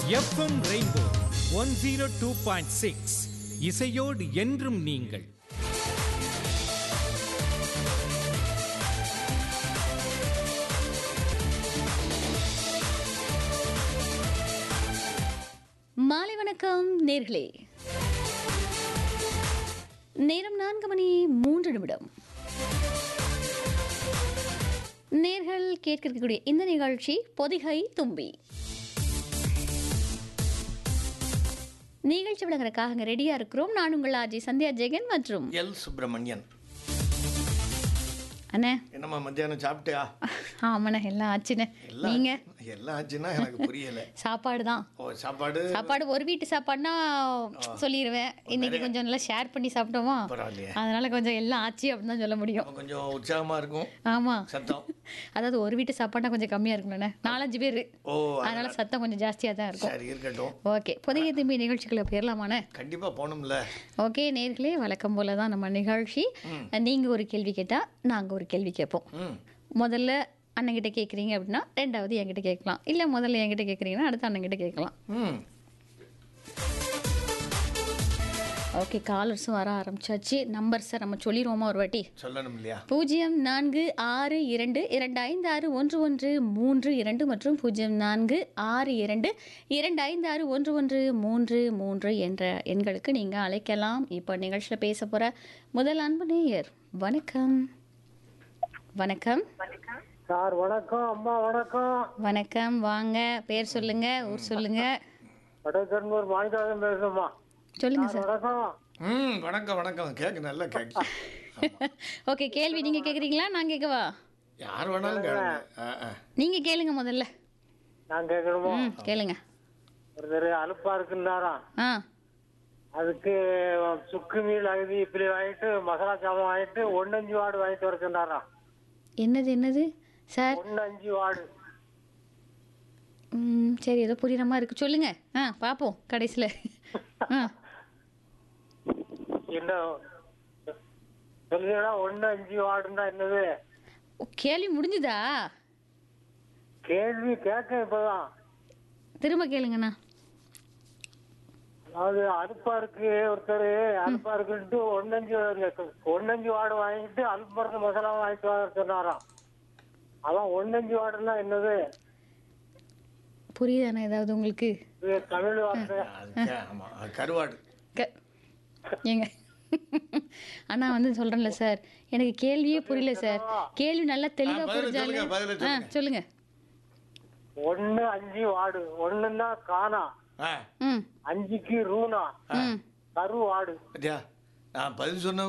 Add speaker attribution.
Speaker 1: FM rainbow one zero two point six இசையோடு என்றும் நீங்கள்
Speaker 2: மாலை வணக்கம் நேர்களே நேரம் நான்கு மணி மூன்று நிமிடம் நேர்கள் கேட்க இருக்கக்கூடிய இந்த நிகழ்ச்சி பொதிகை தும்பி நிகழ்ச்சி விளங்குறதுக்காக ரெடியா இருக்கிறோம் நான் உங்கள் ஆஜி சந்தியா ஜெகன் மற்றும்
Speaker 3: எல் சுப்பிரமணியன்
Speaker 2: அண்ணே
Speaker 3: என்னம்மா மத்தியானம் சாப்பிட்டியா
Speaker 2: ஆமாண்ணே எல்லாம் ஆச்சுண்ணே
Speaker 3: எல்லாம்
Speaker 2: நீங்க
Speaker 3: எல்லாம் ஆச்சுன்னா எனக்கு புரியல
Speaker 2: சாப்பாடு தான்
Speaker 3: ஓ சாப்பாடு
Speaker 2: சாப்பாடு ஒரு வீட்டு சாப்பாடுனா சொல்லிடுவேன் இன்னைக்கு கொஞ்சம் நல்லா ஷேர் பண்ணி சாப்பிட்டோமா
Speaker 3: பரவாயில்லையே
Speaker 2: அதனால கொஞ்சம் எல்லாம் ஆச்சு அப்படின்னு தான் சொல்ல முடியும்
Speaker 3: அப்ப கொஞ்சம் உற்சாகமா இருக்கும்
Speaker 2: ஆமா
Speaker 3: சத்தம்
Speaker 2: அதாவது ஒரு வீட்டு சாப்பாடுனா கொஞ்சம் கம்மியா இருக்கும்ண்ணே நாலஞ்சு பேர்
Speaker 3: ஓ
Speaker 2: அதனால சத்தம் கொஞ்சம் ஜாஸ்தியா தான் இருக்கும்
Speaker 3: சரி இருக்கட்டும்
Speaker 2: ஓகே புதிய திரும்பி நிகழ்ச்சிக்குள்ள போயிடலாமாண்ணே
Speaker 3: கண்டிப்பா போகணும்ல
Speaker 2: ஓகே நேர்களே வழக்கம் போல தான் நம்ம நிகழ்ச்சி நீங்க ஒரு கேள்வி கேட்டா நாங்க ஒரு கேள்வி கேட்போம்
Speaker 3: ம்
Speaker 2: முதல்ல அண்ணங்கிட்ட கேட்குறீங்க அப்படின்னா ரெண்டாவது என்கிட்ட கேட்கலாம் இல்லை முதல்ல என்கிட்ட கேட்குறீங்கன்னா அடுத்து அண்ணங்கிட்ட கேட்கலாம்
Speaker 3: ம்
Speaker 2: ஓகே காலர்ஸும் வர ஆரம்பிச்சாச்சு நம்பர் சார் நம்ம சொல்லிடுவோமா ஒரு வாட்டி
Speaker 3: சொல்லணும் இல்லையா
Speaker 2: பூஜ்ஜியம் நான்கு ஆறு இரண்டு இரண்டு ஐந்து ஆறு ஒன்று ஒன்று மூன்று இரண்டு மற்றும் பூஜ்ஜியம் நான்கு ஆறு இரண்டு இரண்டு ஐந்து ஆறு ஒன்று ஒன்று மூன்று மூன்று என்ற எண்களுக்கு நீங்கள் அழைக்கலாம் இப்போ நிகழ்ச்சியில் பேச போகிற முதல் அன்பு நேயர் வணக்கம் வணக்கம்
Speaker 4: சார் வணக்கம் அம்மா வணக்கம்
Speaker 2: வணக்கம் வாங்க பேர் சொல்லுங்க ஊர் சொல்லுங்க
Speaker 4: வடக்கன்பூர் மாணிக்காதம் பேசுறோம்மா
Speaker 2: சொல்லுங்க சார்
Speaker 4: வணக்கம்
Speaker 3: ம் வணக்கம் வணக்கம் கேட்க நல்லா கேட்க
Speaker 2: ஓகே கேள்வி நீங்க கேக்குறீங்களா நான் கேட்கவா
Speaker 3: யார் வேணாலும் கேளுங்க ஆ, ஆ.
Speaker 2: நீங்க கேளுங்க முதல்ல
Speaker 4: நான் கேட்கணுமோ
Speaker 2: ம் கேளுங்க
Speaker 4: ஒருத்தர் அலுப்பா இருக்குன்னாராம்
Speaker 2: ஆ
Speaker 4: அதுக்கு சுக்கு மீல் அகதி இப்படி வாங்கிட்டு மசாலா சாதம் வாங்கிட்டு ஒன்னஞ்சு வார்டு வாங்கிட்டு வருக்குன்னாராம்
Speaker 2: என்னது என்னது சார்
Speaker 4: ஒன்னஞ்சு வார்டு
Speaker 2: ம் சரி ஏதோ புரியுற மாதிரி இருக்கு சொல்லுங்க ஆ பார்ப்போம் கடைசியில் ஆ
Speaker 4: என்ன சொல்லுங்கடா ஒன்னு அஞ்சு வார்டுன்னா என்னது
Speaker 2: ஓ, கேள்வி முடிஞ்சுதா
Speaker 4: கேள்வி கேட்க இப்பதான்
Speaker 2: திரும்ப கேளுங்கண்ணா
Speaker 4: அதாவது அலுப்பா இருக்கு ஒருத்தர் அலுப்பா இருக்குன்ட்டு ஒன்னஞ்சு ஒன்னஞ்சு வார்டு வாங்கிட்டு அலுப்பு மருந்து மசாலா வாங்கிட்டு வர சொன்னாராம் அதான் ஒன்னஞ்சு வார்டுன்னா என்னது
Speaker 2: புரியுதாண்ணா ஏதாவது உங்களுக்கு
Speaker 4: இது தமிழ் வார்த்தை
Speaker 3: அது கே- ஆமா அது கருவாடு
Speaker 2: க ஏங்க அண்ணா வந்து சொல்கிறேன்ல சார் எனக்கு கேள்வியே புரியல சார் கேள்வி நல்லா தெளிவாக
Speaker 3: ஆ, பதில
Speaker 2: புரிஞ்சாலும்
Speaker 3: சொல்லுங்க, பதில
Speaker 2: ஆ
Speaker 3: சொல்லுங்க.
Speaker 2: சொல்லுங்க
Speaker 4: ஒன்னு அஞ்சு வார்டு ஒண்ணுன்னா காணா
Speaker 3: ஆ
Speaker 2: ம்
Speaker 4: அஞ்சுக்கு ரூனா
Speaker 2: ம்
Speaker 4: கரு வார்டு
Speaker 3: பத்தியா நான் பதில் சொன்ன